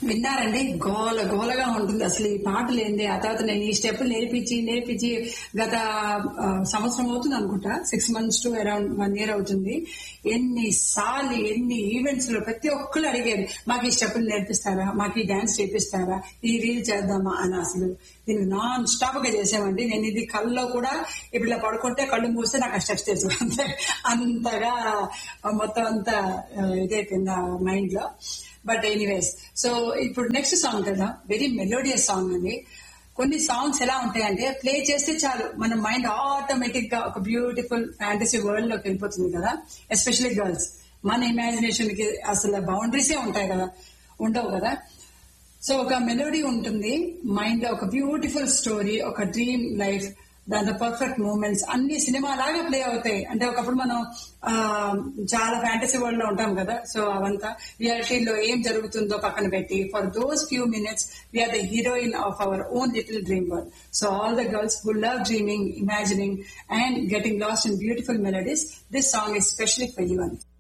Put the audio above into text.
విన్నారండి గోల గోలగా ఉంటుంది అసలు ఈ పాటలు ఏంది ఆ తర్వాత నేను ఈ స్టెప్ నేర్పించి నేర్పించి గత ఆ, సంవత్సరం అవుతుంది అనుకుంటా six months to around one year అవుతుంది ఎన్ని సార్లు ఎన్ని ఈవెంట్స్ లో ప్రతి ఒక్కరు అడిగేది మాకు ఈ స్టెప్పులు నేర్పిస్తారా మాకు ఈ డాన్స్ చేపిస్తారా ఈ రీల్ చేద్దామా అని అసలు దీన్ని నాన్ స్టాప్ గా చేసామండి నేను ఇది కళ్ళలో కూడా ఇప్పుడు ఇలా పడుకుంటే కళ్ళు మూస్తే నాకు ఆ స్టెప్స్ తెలుసు అంతే అంతగా మొత్తం అంతా ఆ, ఇదైపోయింది మైండ్ లో బట్ ఎనీవేస్ సో ఇప్పుడు నెక్స్ట్ సాంగ్ కదా వెరీ మెలోడియస్ సాంగ్ అండి కొన్ని సాంగ్స్ ఎలా ఉంటాయంటే ప్లే చేస్తే చాలు మన మైండ్ ఆటోమేటిక్ గా ఒక బ్యూటిఫుల్ ఫ్యాంటసీ వరల్డ్ లోకి వెళ్ళిపోతుంది కదా ఎస్పెషల్లీ గర్ల్స్ మన ఇమాజినేషన్ కి అసలు బౌండరీసే ఉంటాయి కదా ఉండవు కదా సో ఒక మెలోడీ ఉంటుంది మైండ్ లో ఒక బ్యూటిఫుల్ స్టోరీ ఒక డ్రీమ్ లైఫ్ దాంట్లో పర్ఫెక్ట్ మూమెంట్స్ అన్ని సినిమా లాగా ప్లే అవుతాయి అంటే ఒకప్పుడు మనం ఆ, చాలా ఫ్యాంటసీ వరల్డ్ లో ఉంటాం కదా సో అవంతా రియాలిటీలో ఏం జరుగుతుందో పక్కన పెట్టి for those few minutes we're the heroine of our own little dream world so all the girls who love dreaming imagining and getting lost in beautiful melodies this song is specially for you అని